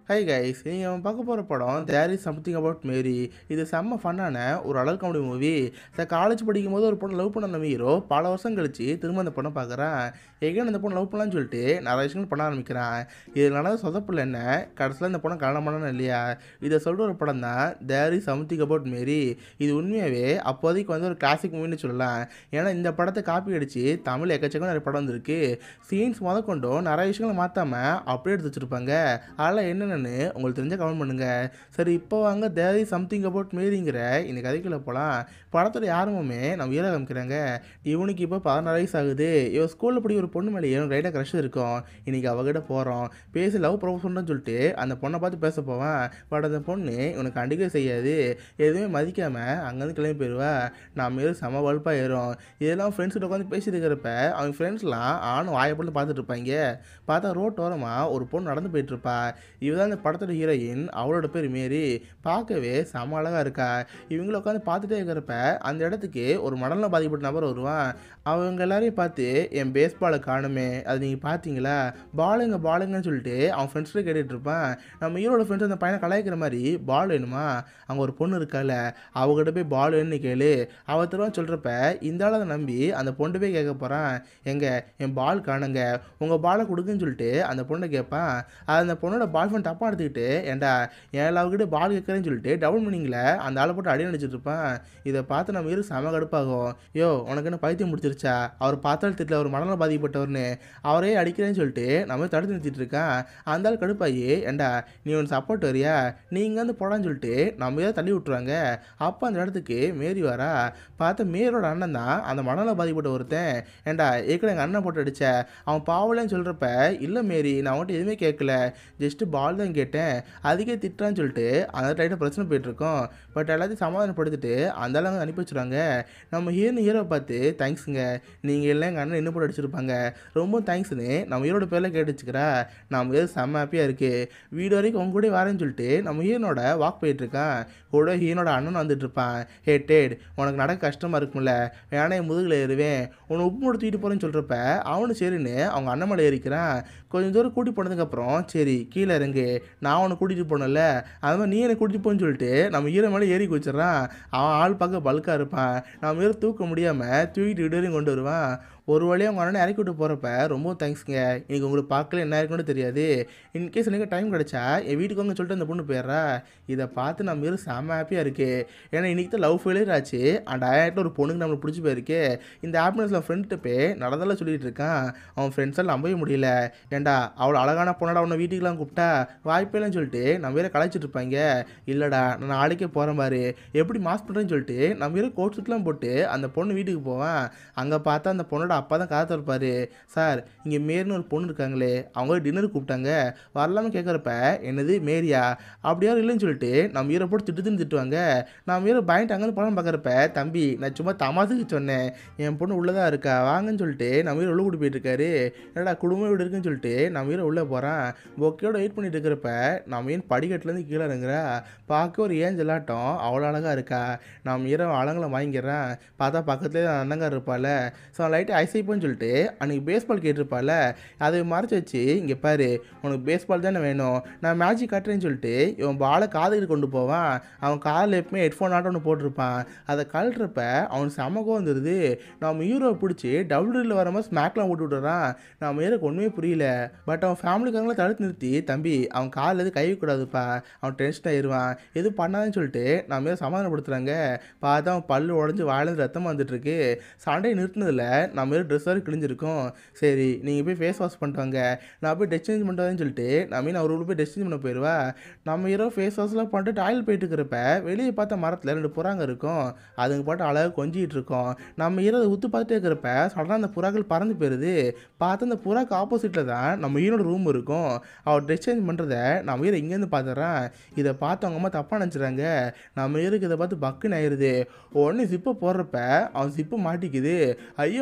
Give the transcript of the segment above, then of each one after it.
hi guys நீங்கள் பார்க்க போகிற படம் there is something about Mary இது செம்ம ஃபன்னான ஒரு adult comedy movie sir college படிக்கும் போது ஒரு பொண்ணு லவ் பண்ண நம்ம ஹீரோ பல வருஷம் கழிச்சு திரும்ப அந்த பொண்ணை பார்க்குறான் எகேன் அந்த பொண்ணு லவ் பண்ணலான்னு சொல்லிட்டு நிறைய விஷயங்கள் பண்ண ஆரம்பிக்கிறான் இது நடந்த சொதப்பில் என்ன கடைசியில் இந்த பொண்ணை கல்யாணம் பண்ணணும் இல்லையா இதை சொல்கிற ஒரு படம் தான் there is something about Mary இது உண்மையாகவே அப்போதைக்கு வந்து ஒரு கிளாசிக் மூவின்னு சொல்லலாம் ஏன்னா இந்த படத்தை காப்பி அடித்து தமிழ் எக்கச்சக்கம் நிறைய படம் வந்திருக்கு சீன்ஸ் முத கொண்டும் நிறைய விஷயங்களை மாற்றாமல் அப்படியே எடுத்து வச்சுருப்பாங்க அதெல்லாம் என்னென்னு உங்களுக்கு தெரிஞ்ச கமெண்ட் பண்ணுங்கள் சரி இப்போ வாங்க தேர் இஸ் சம்திங் அபவுட் மேரிங்கிற இந்த கதைக்குள்ளே போகலாம் படத்தோட யாருமே நம்ம வீர காமிக்கிறாங்க இவனுக்கு இப்போ பதினாறு வயசு ஆகுது இவன் ஸ்கூலில் படி ஒரு பொண்ணு மேலே எனக்கு ரைட்டாக க்ரஷ் இருக்கும் இன்றைக்கி அவகிட்ட போகிறோம் பேசி லவ் ப்ரொபோஸ் பண்ணுறேன்னு சொல்லிட்டு அந்த பொண்ணை பார்த்து பேச போவான் பட் அந்த பொண்ணு இவனுக்கு கண்டிக்கவே செய்யாது எதுவுமே மதிக்காமல் அங்கேருந்து கிளம்பி போயிடுவா நான் மேலும் செம வலுப்பாக ஏறும் இதெல்லாம் ஃப்ரெண்ட்ஸ்கிட்ட உட்காந்து பேசிட்டு இருக்கிறப்ப அவங்க ஃப்ரெண்ட்ஸ்லாம் ஆணும் வாயப்பட்டு பார்த்துட்டு இருப்பாங்க பார்த்தா ரோட் ஓரமாக ஒரு பொண்ணு நடந்து போயிட்டு இருப்பா இவ தான் இந்த படத்தோட ஹீரோயின் அவளோட பேர் மேரி பார்க்கவே செம அழகாக இருக்கா இவங்கள உட்காந்து பார்த்துட்டே இருக்கிறப்ப அந்த இடத்துக்கு ஒரு மடலில் பாதிக்கப்பட்ட நபர் வருவான் அவங்க எல்லாரையும் பார்த்து என் பேஸ் பாலை காணுமே அது நீங்கள் பார்த்தீங்களா பாலுங்க பாலுங்கன்னு சொல்லிட்டு அவன் ஃப்ரெண்ட்ஸ்கிட்ட கேட்டுட்டு இருப்பான் நம்ம ஹீரோட ஃப்ரெண்ட்ஸ் அந்த பையனை கலாய்க்கிற மாதிரி பால் வேணுமா அங்கே ஒரு பொண்ணு இருக்கால அவகிட்ட போய் பால் வேணும்னு கேளு அவ திரும்ப சொல்கிறப்ப இந்த ஆளை அதை நம்பி அந்த பொண்ணு போய் கேட்க போகிறான் எங்க என் பால் காணுங்க உங்கள் பாலை கொடுக்குன்னு சொல்லிட்டு அந்த பொண்ணை கேட்பான் அது அந்த பொண்ணோட பாய் ஃப்ரெண்ட் தப்பாக எடுத்துக்கிட்டு ஏன்டா என் லவ்கிட்ட பால் கேட்குறேன்னு சொல்லிட்டு டவுன் பண்ணிங்கள அந்த ஆளை போட்டு அடி அடிச்சிட்டு இருப்பான் இதை பார்த்து நம்ம இரு செம கடுப்பாகும் யோ உனக்கு என்ன பைத்தியம் முடிச்சிருச்சா அவர் பார்த்தாலும் திட்டில் ஒரு மனநல பாதிக்கப்பட்டவர்னு அவரே அடிக்கிறேன்னு சொல்லிட்டு நம்ம தடுத்து நிறுத்திட்டு இருக்கான் அந்த ஆள் கடுப்பாகி ஏண்டா நீ ஒன்று சப்போர்ட் வரியா நீ இங்கேருந்து போடான்னு சொல்லிட்டு நம்ம ஏதாவது தள்ளி விட்டுருவாங்க அப்போ அந்த இடத்துக்கு மேரி வரா பார்த்தா மேரோட அண்ணன் தான் அந்த மனநல பாதிக்கப்பட்ட ஒருத்தன் ஏண்டா ஏற்கனவே எங்கள் அண்ணன் போட்டு அடிச்ச அவன் பாவலன்னு சொல்கிறப்ப இல்லை மேரி நான் அவன்கிட்ட எதுவுமே கேட்கல ஜஸ்ட்டு பால் தான் கேட்டேன் அதுக்கே திட்டுறான்னு சொல்லிட்டு அந்த டைட்டில் பிரச்சனை போயிட்டுருக்கோம் பட் எல்லாத்தையும் சமாதானப்படுத்திட்டு அந்த ஆளுங்க அனுப்பி வச்சுருவாங்க நம்ம ஹீரோ ஹீரோ பார்த்து தேங்க்ஸுங்க நீங்கள் எல்லாம் எங்கள் அண்ணன் இன்னும் போட்டு அடிச்சிருப்பாங்க ரொம்ப தேங்க்ஸ்னு நம்ம ஹீரோட பேரில் கேட்டு வச்சுக்கிறா நம்ம எது செம்ம ஹாப்பியாக இருக்குது வீடு வரைக்கும் உங்க கூட வரேன்னு சொல்லிட்டு நம்ம ஹீரோனோட வாக் போயிட்டுருக்கான் கூட ஹீரோனோட அண்ணன் வந்துட்டு இருப்பான் ஹே டேட் உனக்கு நடக்க கஷ்டமாக இருக்கும்ல வேணா என் முதுகில் ஏறுவேன் உன்னை உப்பு மூட தூக்கிட்டு போகிறேன்னு சொல்கிறப்ப அவனு சரின்னு அவங்க அண்ணன் மேலே ஏறிக்கிறான் கொஞ்சம் தூரம் கூட்டி போனதுக்கப்புறம் சரி கீழே இறங்கு நான் உன்னை கூட்டிகிட்டு போனல அது மாதிரி நீ என்னை கூட்டிகிட்டு போன்னு சொல்லிட்டு நம்ம ஈர மேலே ஏறி குச்சிட்றான் அவன் ஆள் பார்க்க பல்காக இருப்பான் நம்ம ஈர தூக்க முடியாமல் தூக்கிட்டு விட்டு வரையும் கொண்டு வருவான் ஒரு வழியாக அவங்க அண்ணனை இறக்கி விட்டு போகிறப்ப ரொம்ப தேங்க்ஸ்ங்க இன்னைக்கு உங்களுக்கு பார்க்கல என்ன இருக்குன்னு தெரியாது இன்கேஸ் எனக்கு டைம் கிடைச்சா என் வீட்டுக்கு வாங்க சொல்லிட்டு அந்த பொண்ணு போயிடுறா இதை பார்த்து நம்ம இரு செம்ம ஹாப்பியாக இருக்கு ஏன்னா இன்றைக்கி தான் லவ் ஃபெயிலியர் ஆச்சு அண்ட் ஆயிரத்தில் ஒரு பொண்ணுக்கு நம்மளுக்கு பிடிச்சி போயிருக்கு இந்த ஹாப்பினஸில் ஃப்ரெண்ட்டு போய் நடந்தாலும் சொல்லிட்டு இருக்கான் அவன் ஃப்ரெண்ட்ஸால் நம்பவே முடியல ஏண்டா அவ்வளோ அழகான பொண்ணடா அவனை வீட்டுக்கெலாம் கூப்பிட்டா வாய்ப்பேலன்னு சொல்லிட்டு நம்ம வேற கலாய்ச்சிட்டு இருப்பாங்க இல்லைடா நான் நாளைக்கே போகிறேன் பாரு எப்படி மாஸ் பண்ணுறேன்னு சொல்லிட்டு நம்ம வேற கோட் சுட்லாம் போட்டு அந்த பொண்ணு வீட்டுக்கு போவான் அங்கே பார்த்தா அந்த பொண்ணோட அப்பா தான் காத்து இருப்பார் சார் இங்கே மேரின்னு ஒரு பொண்ணு இருக்காங்களே அவங்க டின்னர் கூப்பிட்டாங்க வரலாம்னு கேட்குறப்ப என்னது மேரியா அப்படியா இல்லைன்னு சொல்லிட்டு நம்ம வீரை போட்டு திட்டுதுன்னு திட்டுவாங்க நம்ம வீரை பயந்துட்டு அங்கேருந்து படம் பார்க்குறப்ப தம்பி நான் சும்மா தமாசுக்கு சொன்னேன் என் பொண்ணு உள்ளே தான் இருக்கா வாங்கன்னு சொல்லிட்டு நம்ம வீரை உள்ள கூட்டி போயிட்டு இருக்காரு என்னடா குடும்பம் வீடு இருக்குன்னு சொல்லிட்டு நம்ம வீரை உள்ளே போகிறான் பொக்கையோட வெயிட் பண்ணிட்டு இருக்கிறப்ப நம்ம ஏன் படிக்கட்டுலேருந்து கீழே இறங்குறா பார்க்க ஒரு ஏன் ஜெல்லாட்டம் அவ்வளோ அழகாக இருக்கா நம்ம ஈரம் அழங்களை வாங்கிக்கிறேன் பார்த்தா பக்கத்துலேயே அண்ணங்கார் இருப்பாள் ஸோ லைட்டு ஐசைப்போன்னு சொல்லிட்டு அன்றைக்கி பேஸ்பால் கேட்டிருப்பாள் அதை மறைச்சி வச்சு இங்கே பாரு உனக்கு பேஸ்பால் தானே வேணும் நான் மேட்சிக் காட்டுறேன்னு சொல்லிட்டு இவன் பாலை காதுகிட்டு கொண்டு போவான் அவன் காதில் எப்பவுமே ஹெட்ஃபோன் ஆட்டம் ஒன்று போட்டிருப்பான் அதை கழட்டுறப்ப அவனுக்கு செமக்கம் வந்துடுது நம்ம ஹீரோவை பிடிச்சி டபுள்யூல வர மாதிரி ஸ்மாக்லாம் போட்டு விட்டுறான் நம்ம ஹீரோக்கு ஒன்றுமே புரியல பட் அவன் ஃபேமிலிக்காரங்கள தடுத்து நிறுத்தி தம்பி அவன் காலில் எது கை வைக்கக்கூடாதுப்பா அவன் டென்ஷன் ஆயிடுவான் எதுவும் பண்ணாதுன்னு சொல்லிட்டு நம்ம ஹீரோ சமாதானப்படுத்துகிறாங்க பார்த்தா அவன் பல்லு உடஞ்சி வாயிலேருந்து ரத்தமாக வந்துட்டுருக்கு சண்டையை நிறுத்தினதில் நம்ம ஹீரோ ட்ரெஸ் வரை கிழிஞ்சிருக்கும் சரி நீங்கள் போய் ஃபேஸ் வாஷ் பண்ணிட்டு வாங்க நான் போய் ட்ரெஸ் சேஞ்ச் பண்ணிட்டு வரேன்னு சொல்லிட்டு நம்ம நான் ஒரு போய் ட்ரெஸ் சேஞ்ச் பண்ண போயிடுவா நம்ம ஹீரோ ஃபேஸ் வாஷ்லாம் பண்ணிட்டு டாய்லெட் போயிட்டு இருக்கிறப்ப வெளியே பார்த்த மரத்தில் ரெண்டு புறாங்க இருக்கும் அதுங்க பாட்டு அழகாக கொஞ்சிட்டு இருக்கோம் நம்ம ஹீரோ அதை உத்து பார்த்துட்டே இருக்கிறப்ப சடனாக அந்த புறாக்கள் பறந்து போயிடுது பார்த்து அந்த புறாக்கு ஆப்போசிட்டில் தான் நம்ம ஹீரோட ரூம் இருக்கும் அவர் ட்ரெஸ் சேஞ்ச் பண்ணுறத நம்ம ஹீரோ இங்கேருந்து பார்த்துறான் இதை பார்த்து அவங்க அம்மா தப்பாக நினச்சிடுறாங்க நம்ம ஹீரோக்கு இதை பார்த்து பக்குன்னு ஆயிடுது உடனே ஜிப்பை போடுறப்ப அவன் ஜிப்பு மாட்டிக்குது ஐயோ அம்மானு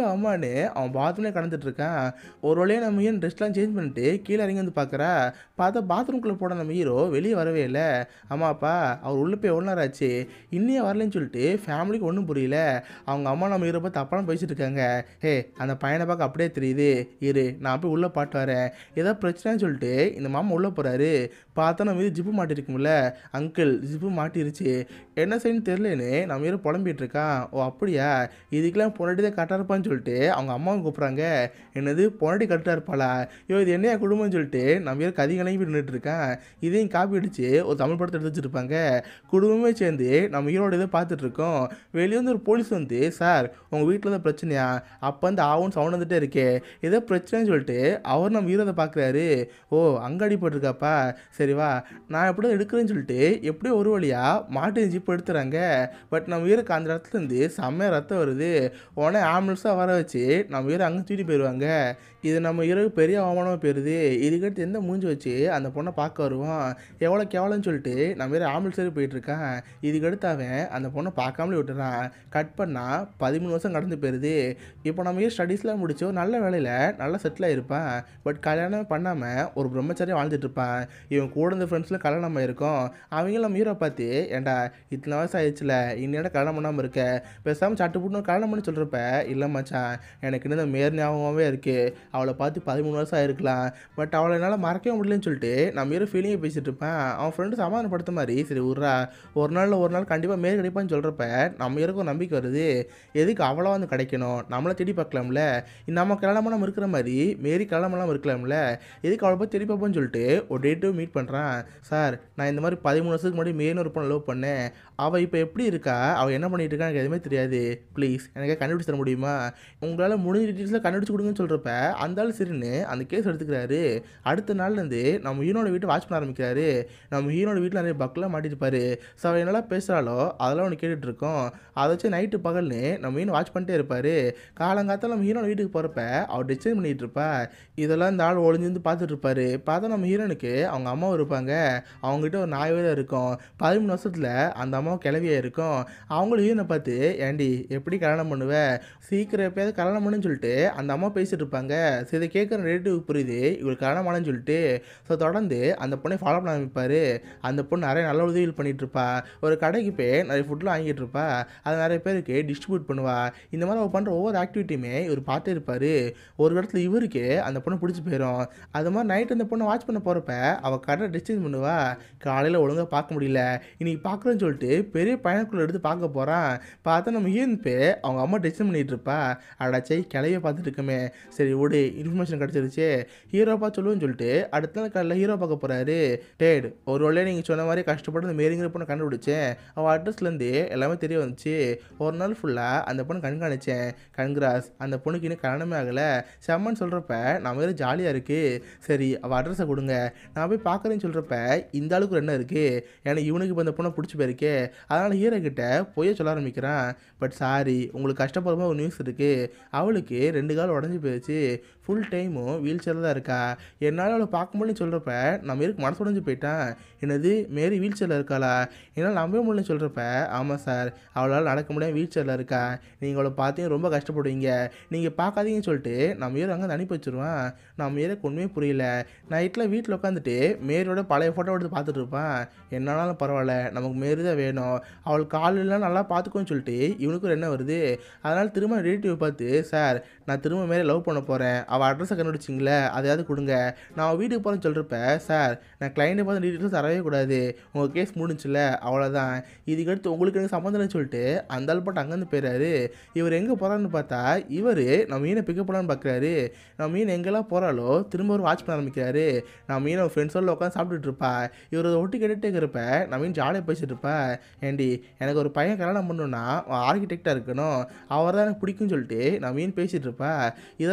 பண்ணலான்னு அவன் பாத்ரூம்லேயே கடந்துட்டு இருக்கான் ஒரு வழியாக நம்ம ஹீரோ ட்ரெஸ்லாம் சேஞ்ச் பண்ணிட்டு கீழே இறங்கி வந்து பார்க்குறா பார்த்தா பாத்ரூம்குள்ளே போட நம்ம ஹீரோ வெளியே வரவே இல்லை ஆமாப்பா அவர் உள்ளே போய் எவ்வளோ நேரம் ஆச்சு இன்னும் வரலன்னு சொல்லிட்டு ஃபேமிலிக்கு ஒன்றும் புரியல அவங்க அம்மா நம்ம ஹீரோ பார்த்து தப்பான பேசிட்டு இருக்காங்க ஹே அந்த பையனை பார்க்க அப்படியே தெரியுது இரு நான் போய் உள்ளே பாட்டு வரேன் ஏதோ பிரச்சனைன்னு சொல்லிட்டு இந்த மாமா உள்ளே போகிறாரு பார்த்தா நம்ம இது ஜிப்பு மாட்டிருக்கும்ல அங்கிள் ஜிப்பு மாட்டிருச்சு என்ன செய்யணும்னு தெரிலன்னு நம்ம ஹீரோ புலம்பிட்டு இருக்கான் ஓ அப்படியா இதுக்கெல்லாம் பொன்னாடி தான் கரெக்டாக இருப்பான்னு சொல்லிட்டு அவங்க அம்மாவை கூப்பிட்றாங்க என்னது பொன்னாடி கரெக்டாக இருப்பாளா ஐயோ இது என்னையா குடும்பம்னு சொல்லிட்டு நம்ம ஹீரோ கதி கலங்கி நின்றுட்டு இருக்கான் இதையும் காப்பி அடிச்சு ஒரு தமிழ் படத்தை எடுத்து வச்சிருப்பாங்க குடும்பமே சேர்ந்து நம்ம ஹீரோட இதை பார்த்துட்டு இருக்கோம் வெளியே வந்து ஒரு போலீஸ் வந்து சார் உங்கள் வீட்டில் தான் பிரச்சனையா அப்போ வந்து ஆவுன்னு சவுண்ட் வந்துட்டே இருக்கே ஏதோ பிரச்சனைன்னு சொல்லிட்டு அவர் நம்ம ஹீரோதை பார்க்குறாரு ஓ அங்கே அடிபட்டிருக்காப்பா சரி வா நான் எப்படி தான் எடுக்கிறேன்னு சொல்லிட்டு எப்படியோ ஒரு வழியாக மாட்டு ஜிப் எடுத்துறாங்க பட் நம்ம ஹீரோக்கு அந்த இடத்துல இருந்து செம்மையாக ரத்தம் வருது உடனே ஆம்புலன்ஸாக வர வச்சு நம்ம ஹீரோ அங்கே தூக்கிட்டு போயிடுவாங்க இது நம்ம ஹீரோக்கு பெரிய அவமானமாக போயிடுது இதுக்கடுத்து எந்த மூஞ்சி வச்சு அந்த பொண்ணை பார்க்க வருவான் எவ்வளோ கேவலம்னு சொல்லிட்டு நம்ம ஹீரோ ஆம்புலன்ஸ் ஏறி போயிட்டு இருக்கான் இதுக்கடுத்து அவன் அந்த பொண்ணை பார்க்காமலே விட்டுறான் கட் பண்ணால் பதிமூணு வருஷம் கடந்து போயிடுது இப்போ நம்ம ஹீரோ ஸ்டடீஸ்லாம் முடிச்சு ஒரு நல்ல வேலையில் நல்லா செட்டில் ஆகிருப்பான் பட் கல்யாணம் பண்ணாமல் ஒரு பிரம்மச்சாரியாக வாழ்ந்துட்டு இருப்பான் இவன் கூட இருந்த ஃப்ரெண்ட்ஸில் கல்யாணம் ஆயிருக்கும் அவங்க நம்ம ஹீரோ பார்த்து ஏன்டா இத்தனை வயசு ஆயிடுச்சுல இன்னியோட கல்யாணம் பண்ணாமல் இருக்க பேசாமல் சட்டு புட்டு கல்யாணம் பண்ணி சொல்கிறப்ப இல்லை மச்சான் எனக்கு இன்னும் இந்த மேர் ஞாபகமாகவே இருக்குது அவளை பார்த்து பதிமூணு வருஷம் ஆயிருக்கலாம் பட் அவளை என்னால் மறக்கவே முடியலன்னு சொல்லிட்டு நம்ம ஹீரோ ஃபீலிங்கை பேசிட்டு இருப்பேன் அவன் ஃப்ரெண்டு சமாதானப்படுத்த மாதிரி சரி விட்றா ஒரு நாள் ஒரு நாள் கண்டிப்பாக மேல் கிடைப்பான்னு சொல்கிறப்ப நம்ம ஹீரோக்கும் நம்பிக்கை வருது எதுக்கு அவளா வந்து கிடைக்கணும் நம்மளை தேடி பார்க்கலாம்ல நம்ம கல்யாணம் பண்ணாமல் இருக்கிற மாதிரி மேரி கல்யாணம் பண்ணாமல் இருக்கலாம்ல எதுக்கு அவளை போய் தேடி பார்ப்போம்னு சொல்லிட்டு ஒரு டேட்டு மீட் பண்ணுறான் சார் நான் இந்த மாதிரி பதிமூணு வருஷத்துக்கு முன்னாடி மேனு ஒரு பொண்ணை லவ் பண்ணேன் அவள் இப்போ எப்படி இருக்கா அவள் என்ன பண்ணிட்டு இருக்கா எனக்கு எதுவுமே தெரியாது ப்ளீஸ் எனக்கு கண்டுபிடிச்சு தர முடியுமா உங்களால் முடிஞ்ச டீட்டெயில்ஸில் கண்டுபிடிச்சு கொடுங்கன்னு சொல்கிறப்ப அந்த ஆள் சரின்னு அந்த கேஸ் எடுத்துக்கிறாரு அடுத்த நாள்லேருந்து நம்ம ஹீரோட வீட்டை வாட்ச் பண்ண ஆரம்பிக்கிறாரு நம்ம ஹீரோட வீட்டில் நிறைய பக்கெலாம் மாட்டிருப்பாரு ஸோ அவள் என்னெல்லாம் பேசுகிறாளோ அதெல்லாம் ஒன்று கேட்டுட்டு இருக்கோம் அதை வச்சு நைட்டு பகல்னு நம்ம ஹீரோ வாட்ச் பண்ணிட்டே இருப்பார் காலங்காத்தால் நம்ம ஹீரோட வீட்டுக்கு போகிறப்ப அவர் டிசைன் பண்ணிகிட்டு இருப்பா இதெல்லாம் இந்த ஆள் ஒளிஞ்சிருந்து பார்த்துட்டு இருப்பாரு பார்த்தா நம்ம ஹீரோனுக்கு அவங்க அம்மாவும் இருப்பாங்க அவங்ககிட்ட ஒரு நாய் தான் இருக்கும் பதிமூணு வருஷத்தில் அந்த அம்மாவும் கிளவியாக இருக்கும் அவங்களும் ஹீரோனை பார்த்து ஏண்டி எப்படி கல்யாணம் பண்ணுவ சீக்கிரம் எப்பயாவது கல்யாணம் பண்ணுன்னு சொல்லிட்டு அந்த அம்மா பேசிட்டு இருப்பாங்க சரி இதை கேட்குற ரிலேட்டிவ் புரியுது இவருக்கு கல்யாணம் ஆனன்னு சொல்லிட்டு ஸோ தொடர்ந்து அந்த பொண்ணை ஃபாலோ பண்ண ஆரம்பிப்பார் அந்த பொண்ணு நிறைய நல்ல உதவிகள் பண்ணிட்டு இருப்பா ஒரு கடைக்கு போய் நிறைய ஃபுட்லாம் வாங்கிட்டு இருப்பா அதை நிறைய பேருக்கு டிஸ்ட்ரிபியூட் பண்ணுவா இந்த மாதிரி அவள் பண்ணுற ஒவ்வொரு ஆக்டிவிட்டியுமே இவர் பார்த்தே இருப்பார் ஒரு இடத்துல இவருக்கு அந்த பொண்ணை பிடிச்சி போயிடும் அது மாதிரி நைட் அந்த பொண்ணை வாட்ச் பண்ண போகிறப்ப அவள் கடை டிஸ்டன்ஸ் பண்ணுவா காலையில் ஒழுங்காக பார்க்க முடியல இன்னைக்கு பார்க்குறேன்னு சொல்லிட்டு பெரிய பயணக்குள்ள எடுத்து பார்க்க போகிறான் பார்த்தா நம்ம ஹீரோன் பே அவங்க அம்மா டெசிஷன் பண்ணிட்டு இருப்பா அடாச்சை கிளைய பார்த்துட்டு இருக்கமே சரி விடு இன்ஃபர்மேஷன் கிடச்சிருச்சு ஹீரோ பார்த்து சொல்லுவேன்னு சொல்லிட்டு அடுத்த நாள் காலையில் ஹீரோ பார்க்க போகிறாரு டேட் ஒரு வேளையை நீங்கள் சொன்ன மாதிரி கஷ்டப்பட்டு இந்த மேரிங்கிற பொண்ணை கண்டுபிடிச்சேன் அவள் அட்ரஸ்லேருந்து எல்லாமே தெரிய வந்துச்சு ஒரு நாள் ஃபுல்லாக அந்த பொண்ணு கண்காணிச்சேன் கண்கிராஸ் அந்த பொண்ணுக்கு இன்னும் கல்யாணமே ஆகலை செம்மன்னு சொல்கிறப்ப நம்ம வேறு ஜாலியாக இருக்குது சரி அவள் அட்ரஸை கொடுங்க நான் போய் பார்க்குறேன்னு சொல்கிறப்ப இந்த ஆளுக்கு ஒரு என்ன இருக்குது ஏன்னா இவனுக்கு இப்போ இந்த பொண்ணை பிடிச்சி போயிருக்கே அதனால் ஹீரோ கிட்ட பொய்ய சொல்ல ஆரம்பிக்கிறான் பட் சாரி உங்களுக்கு கஷ்டப்படுற ஒரு நியூஸ் இருக்குது அவளுக்கு ரெண்டு கால் உடஞ்சி போயிடுச்சு ஃபுல் டைமும் வீல் சேரில் தான் இருக்கா என்னால் அவளை பார்க்க முடியலன்னு சொல்கிறப்ப நம்ம இருக்கு மனசு உடஞ்சி போயிட்டான் என்னது மேரி வீல் சேரில் இருக்காளா என்னால் நம்பவே முடியலன்னு சொல்கிறப்ப ஆமாம் சார் அவளால் நடக்க முடியாமல் வீல் சேரில் இருக்கா நீங்கள் அவளை பார்த்தீங்க ரொம்ப கஷ்டப்படுவீங்க நீங்கள் பார்க்காதீங்கன்னு சொல்லிட்டு நம்ம ஹீரோ அங்கே அனுப்பி வச்சிருவான் நம்ம ஹீரோக்கு ஒன்றுமே புரியல நைட்டில் வீட்டில் உட்காந்துட்டு மேரியோட பழைய ஃபோட்டோ எடுத்து பார்த்துட்டு இருப்பான் என்னாலும் பரவாயில்ல நமக்கு மேரி தான் வேணும் அவள் காலெல்லாம் நல்லா பார்த்துக்கோன்னு சொல்லிட்டு இவனுக்கு ஒரு எண்ணம் வருது அதனால் திரும்ப ரிலேட்டிவ் பார்த்து சார் நான் திரும்ப மேலே லவ் பண்ண போகிறேன் அவள் அட்ரஸை கண்டுபிடிச்சிங்களே அதையாவது கொடுங்க நான் அவள் வீட்டுக்கு போகிறேன்னு சொல்கிறப்ப சார் நான் கிளைண்ட்டை பார்த்து டீட்டெயில்ஸ் தரவே கூடாது உங்கள் கேஸ் முடிஞ்சுல அவ்வளோதான் இதுக்கடுத்து உங்களுக்கு எனக்கு சம்மந்தம் இல்லைன்னு சொல்லிட்டு அந்த ஆள் பாட்டு அங்கேருந்து போயிறாரு இவர் எங்கே போகிறான்னு பார்த்தா இவர் நம்ம மீனை பிக்கப் பண்ணலான்னு பார்க்குறாரு நம்ம மீன் எங்கெல்லாம் போகிறாலோ திரும்ப ஒரு வாட்ச் பண்ண ஆரம்பிக்கிறாரு நம்ம மீனை ஃப்ரெண்ட்ஸோட உட்காந்து சாப்பிட்டுட்டு இருப்பா இவர் அதை ஒட்டி கேட்டுட்டே இருக்கிறப்ப நம்ம மீன் ஜாலியாக பேசிட்டு இருப்பா ஏண்டி எனக்கு ஒரு பையன் கல்யாணம் பண்ணணும்னா ஆர்கிடெக்டாக இருக்கணும் அவர் தான் எனக்கு பிடிக்கும்னு சொல்லிட்டு நான் மீன் பேசிகிட்டு இருப்பா இதெல்லாம் கேட்டு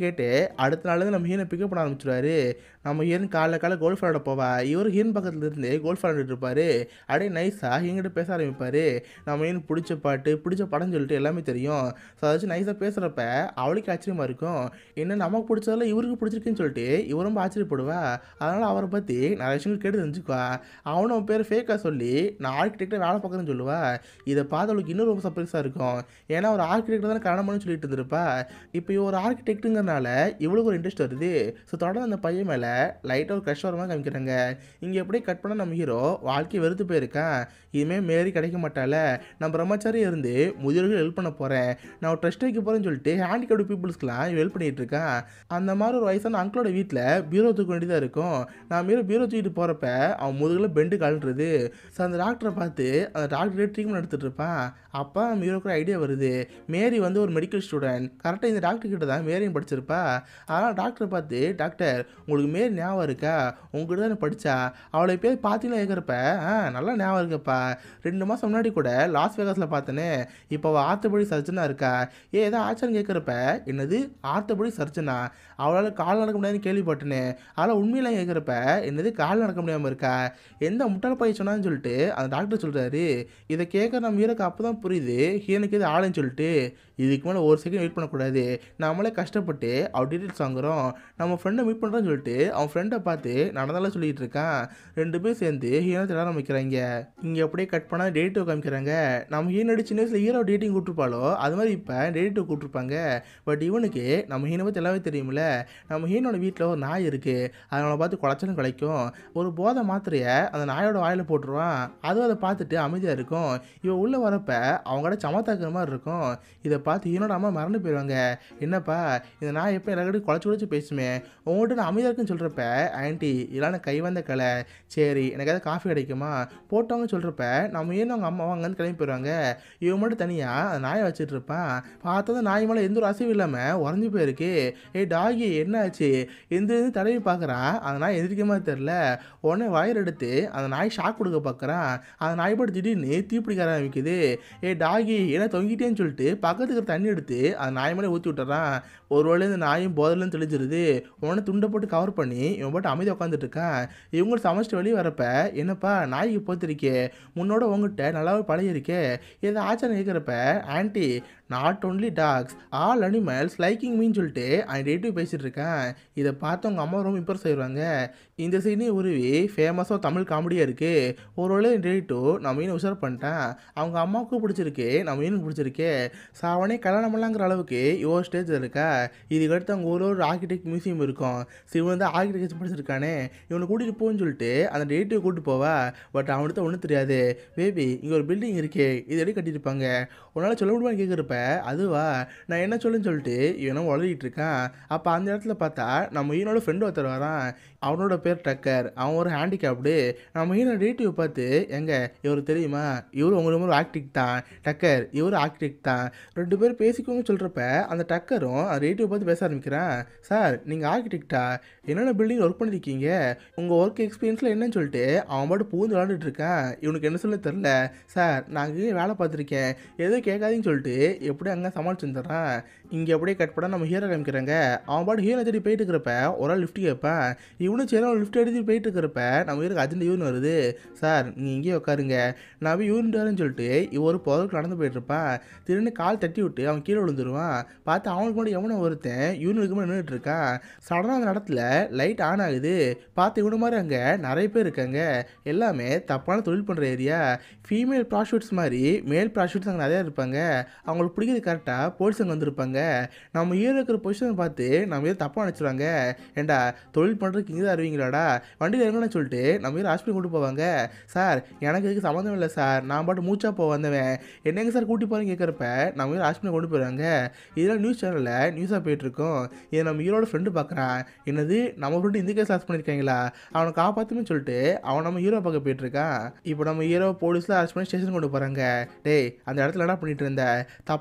கேட்டு அடுத்த நாள் நம்ம ஹீரனை பிக்கப் பண்ண ஆரம்பிச்சிருவாரு நம்ம ஹீரன் காலைல காலை கோல்ஃப் விளாட போவா இவர் ஹீரன் பக்கத்துல இருந்து கோல்ஃப் விளாண்டுட்டு இருப்பாரு அப்படியே நைஸாக எங்கிட்ட பேச ஆரம்பிப்பாரு நம்ம ஹீரன் பிடிச்ச பாட்டு பிடிச்ச படம்னு சொல்லிட்டு எல்லாமே தெரியும் ஸோ அதாச்சும் நைஸாக பேசுகிறப்ப அவளுக்கு ஆச்சரியமா இருக்கும் என்ன நமக்கு பிடிச்சதில்ல இவருக்கு பிடிச்சிருக்குன்னு சொல்லிட்டு இவர் ரொம்ப ஆச்சரியப்படுவா அதனால் அவரை பற்றி நிறைய விஷயங்கள் கேட்டு தெரிஞ்சுக்குவா அவனும் அவன் பேர் ஃபேக்காக சொல்லி நான் ஆர்கிடெக்டாக வேலை பார்க்குறேன்னு சொல்லுவா இதை பார்த்து அவளுக்கு இன்னும் ரொம்ப சர்ப்ரைஸாக இருக்கும் ஏன்னா ஒரு ஆர்கிடெக்ட் தானே கல்யாணம் பண்ணு சொல்லிட்டு இருந்திருப்பா இப்போ இவ ஒரு ஆர்கிடெக்ட்டுங்கிறனால இவளுக்கு ஒரு இன்ட்ரெஸ்ட் வருது ஸோ தொடர்ந்து அந்த பையன் மேலே லைட்டாக ஒரு கஷ்டம் வரமாக காமிக்கிறாங்க இங்கே எப்படியே கட் பண்ண நம்ம ஹீரோ வாழ்க்கையை வெறுத்து போயிருக்கான் இனிமேல் மேரி கிடைக்க மாட்டால நான் பிரம்மச்சாரி இருந்து முதியோர்கள் ஹெல்ப் பண்ண போகிறேன் நான் ஒரு ட்ரஸ்ட் வைக்க போகிறேன்னு சொல்லிட்டு ஹேண்டிகேப்டு பீப்புள்ஸ்க்குலாம் ஹெல்ப் பண்ணிட்டு இருக்கேன் அந்த மாதிரி ஒரு வயசான அங்கிளோட வீட்டில் பீரோ தூக்க வேண்டியதாக இருக்கும் நான் மீறி பீரோ தூக்கிட்டு போகிறப்ப அவன் முதுகில் பெண்டு கழட்டுறது ஸோ அந்த டாக்டரை பார்த்து அந்த டாக்டரே ட்ரீட்மெண்ட் எடுத்துகிட்டு இருப்பான் அப்போ மீரோக்கு ஒரு ஐடியா வருது மேரி வந்து ஒரு மெடிக்கல் ஸ்டூடெண்ட் கரெக்டாக இந்த டாக்டர் கிட்ட தான் மேரியும் படிச்சிருப்பா அதனால் டாக்டரை பார்த்து டாக்டர் உங்களுக்கு மேரி ஞாபகம் இருக்கா உங்ககிட்ட தான் படித்தா அவளை போய் பார்த்தீங்களா கேட்குறப்ப ஆ நல்லா ஞாபகம் இருக்குப்பா ரெண்டு மாதம் முன்னாடி கூட லாஸ் வேகாஸில் பார்த்தேனே இப்போ அவள் ஆர்த்தபடி சர்ஜனாக இருக்கா ஏ ஏதோ ஆச்சாரம் கேட்குறப்ப என்னது ஆர்த்தபடி சர்ஜனா அவளால் கால் நடக்க முடியாதுன்னு கேள்விப்பட்டேனே அதனால் உண்மையெல்லாம் கேட்குறப்ப என்னது கால் நடக்க முடியாமல் இருக்கா எந்த முட்டாள் பையன் சொன்னான்னு சொல்லிட்டு அந்த டாக்டர் சொல்கிறாரு இதை கேட்க நம்ம வீரக்கு அப்போ தான் புரியுது ஹீனுக்கு இது ஆளுன்னு சொல்லிட்டு இதுக்கு மேலே ஒரு செகண்ட் வெயிட் பண்ணக்கூடாது நம்மளே கஷ்டப்பட்டு அவர் டீட்டெயில்ஸ் வாங்குறோம் நம்ம ஃப்ரெண்டை மீட் பண்ணுறோன்னு சொல்லிட்டு அவன் ஃப்ரெண்டை பார்த்து நடந்தாலும் சொல்லிட்டு இருக்கான் ரெண்டு பேரும் சேர்ந்து ஹீரோ தேட ஆரம்பிக்கிறாங்க இங்கே அப்படியே கட் பண்ணால் டேட்டிவ் காமிக்கிறாங்க நம்ம ஹீனோட சின்ன வயசில் ஹீரோ டேட்டிங் கூப்பிட்டுருப்பாளோ அது மாதிரி இப்போ டேட்டிவ் கூப்பிட்டுருப்பாங்க பட் இவனுக்கு நம்ம ஹீனை பற்றி எல்லாமே தெரியுமில்ல நம்ம ஹீனோட வீட்டில் ஒரு நாய் இருக்குது அதனை பார்த்து குலைச்சலும் குலைக்கும் ஒரு போதை மாத்திரையை அந்த நாயோட வாயில் போட்டுருவான் அதுவும் அதை பார்த்துட்டு அமைதியாக இருக்கும் இவன் உள்ளே வரப்ப அவங்களோட சமத்தாக்குற மாதிரி இருக்கும் இதை பார்த்து ஹீனோட அம்மா மறந்து போயிடுவாங்க என்னப்பா இந்த நாய் எப்போ எல்லாருக்கிட்டையும் குலைச்சி குலைச்சி பேசுமே உங்கள்கிட்ட நான் அமைதியாக இருக்குன்னு சொல்கிறப்ப ஆன்ட்டி இதெல்லாம் கை வந்த கலை சரி எனக்கு ஏதாவது காஃபி கிடைக்குமா போட்டவங்க சொல்கிறப்ப நம்ம ஏன் அவங்க அம்மா அங்கேருந்து கிளம்பி போயிடுவாங்க இவன் மட்டும் தனியாக அந்த நாயை வச்சுட்டு இருப்பான் பார்த்தா நாய் மேலே எந்த ஒரு அசைவும் இல்லாமல் உறைஞ்சி போயிருக்கு ஏய் டாகி என்ன ஆச்சு எந்திரிந்து தடவி பார்க்குறான் அந்த நாய் எந்திரிக்க மாதிரி தெரில உடனே வயர் எடுத்து அந்த நாய் ஷாக் கொடுக்க பார்க்குறான் அந்த நாய் போட்டு திடீர்னு தீப்பிடிக்க ஆரம்பிக்குது ஏய் டாகி என்ன தொங்கிட்டேன்னு சொல்லிட்டு பக்கத்துக்கு இருக்கிற தண்ணி எடுத்து அந்த நாய் மேலே ஊற்றி விட்டுறான் ஒரு வேளை இந்த நாயும் போதிலும் தெளிஞ்சிருது உடனே துண்டை போட்டு கவர் பண்ணி இவன் போட்டு அமைதியாக உட்காந்துட்டு இருக்கான் இவங்களும் சமைச்சிட்டு வெளியே வரப்ப என்னப்பா நாய்க்கு போத்திருக்கே முன்னோட உங்ககிட்ட நல்லாவே பழகிருக்கே ஏதோ ஆச்சாரம் கேட்குறப்ப aunty not only dogs all animals liking mean சொல்லிட்டு அவன் ரேட்டிவ் பேசிகிட்டு இருக்கேன் இதை பார்த்து அவங்க அம்மா ரொம்ப இம்ப்ரெஸ் ஆயிடுவாங்க இந்த சீனே உருவி ஃபேமஸாக தமிழ் காமெடியாக இருக்குது ஒரு வேளை ரேட்டோ நான் மீன் உஷார் பண்ணிட்டேன் அவங்க அம்மாவுக்கும் பிடிச்சிருக்கு நம்ம மீனுக்கு பிடிச்சிருக்கு ஸோ அவனே கல்யாணம் பண்ணலாங்கிற அளவுக்கு இவ்வளோ ஸ்டேஜில் இருக்கா இதுக்கடுத்து அவங்க ஒரு ஒரு ஆர்கிடெக்ட் மியூசியம் இருக்கும் ஸோ இவன் வந்து ஆர்கிடெக்ட் படிச்சிருக்கானே இவனை கூட்டிகிட்டு போன்னு சொல்லிட்டு அந்த டேட்டிவை கூப்பிட்டு போவா பட் அவனுக்கு ஒன்றும் தெரியாது பேபி இங்கே ஒரு பில்டிங் இருக்கே இது எப்படி கட்டியிருப்பாங்க உன்னால் சொல்ல முடியுமான்னு கேட்குறப்ப அதுவா நான் என்ன சொல்லுன்னு சொல்லிட்டு இவனும் உளறிட்டு இருக்கான் அப்போ அந்த இடத்துல பார்த்தா நம்ம ஈனோட ஃப்ரெண்டு ஒருத்தர் வரான் அவனோட பேர் டக்கர் அவன் ஒரு ஹேண்டிகேப்டு நம்ம ஈனோட ரேட்டிவ் பார்த்து எங்க இவர் தெரியுமா இவர் உங்களுக்கு ஒரு ஆக்டிக் தான் டக்கர் இவர் ஆக்டிக் தான் ரெண்டு பேரும் பேசிக்கோங்க சொல்கிறப்ப அந்த டக்கரும் அந்த ரேட்டிவ் பார்த்து பேச ஆரம்பிக்கிறான் சார் நீங்கள் ஆர்கிடெக்டா என்னென்ன பில்டிங் ஒர்க் பண்ணியிருக்கீங்க உங்கள் ஒர்க் எக்ஸ்பீரியன்ஸில் என்னன்னு சொல்லிட்டு அவன் பாட்டு பூந்து விளாண்டுட்டு இருக்கான் இவனுக்கு என்ன சொல்ல தெரில சார் நான் அங்கேயே வேலை பார்த்துருக்கேன் எதுவும் கேட்காதீங்கன்னு சொல்லிட்டு எப்படி அங்கே சமாளிச்சு வந்துடுறான் இங்கே அப்படியே கட் பண்ண நம்ம ஹீரோ காமிக்கிறாங்க அவன் பாட்டு ஹீரோ தேடி போயிட்டு இருக்கிறப்ப ஒரு ஆள் லிஃப்ட் கேட்பேன் இவனும் சரி அவன் லிஃப்ட் எடுத்து போயிட்டு இருக்கிறப்ப நம்ம ஹீரோக்கு அர்ஜென்ட் யூன் வருது சார் நீங்கள் இங்கேயே உட்காருங்க நான் போய் யூரின் வரேன்னு சொல்லிட்டு இவன் ஒரு புதற்கு நடந்து போயிட்டு இருப்பான் திடீர்னு கால் தட்டி விட்டு அவன் கீழே விழுந்துருவான் பார்த்து அவனுக்கு முன்னாடி எவனோ ஒருத்தன் யூனிக்கு முன்னாடி நின்றுட்டு இருக்கான் சடனாக அந்த இடத்துல லைட் ஆன் ஆகுது பார்த்து இவனு மாதிரி அங்கே நிறைய பேர் இருக்காங்க எல்லாமே தப்பான தொழில் பண்ணுற ஏரியா ஃபீமேல் ப்ராஸ்டியூட்ஸ் மாதிரி மேல் ப்ராஸ்டியூட்ஸ் அங்கே நிறையா இருப்பாங்க அவங்களுக்கு பிடிக்கிறது கரெக்டாக போலீஸ் அங்கே வந்திருப்பாங்க நம்ம ஹீரோ இருக்கிற பொசிஷனை பார்த்து நம்ம ஏதோ தப்பாக நினச்சிருவாங்க ஏண்டா தொழில் பண்ணுறதுக்கு இங்கே தான் அறிவீங்களாடா வண்டியில் இறங்கணும்னு சொல்லிட்டு நம்ம ஹீரோ ஹாஸ்பிட்டல் கொண்டு போவாங்க சார் எனக்கு இதுக்கு சம்மந்தம் இல்லை சார் நான் பாட்டு மூச்சா போக வந்தவன் என்னங்க சார் கூட்டி போகிறேன்னு கேட்குறப்ப நம்ம ஹீரோ ஹாஸ்பிட்டல் கொண்டு போயிடுவாங்க இதெல்லாம் நியூஸ் சேனலில் நியூஸாக போயிட்டுருக்கோம் இதை நம்ம ஹீரோட ஃப்ரெண்டு பார்க்குறான் என்னது நம்ம ஃப்ரெண்டு இந்த கேஸ் லாஸ் பண்ணியிருக்காங்களா அவனை காப்பாற்றுமே சொல்லிட்டு அவன் நம்ம ஹீரோ பார்க்க போயிட்டுருக்கான் இப்போ நம்ம ஹீரோ போலீஸில் அரெஸ்ட் பண்ணி ஸ்டேஷன் கொண்டு போகிறாங்க டேய் அந்த இடத்துல என்ன பண்ணிட்டு இருந்த தப்பு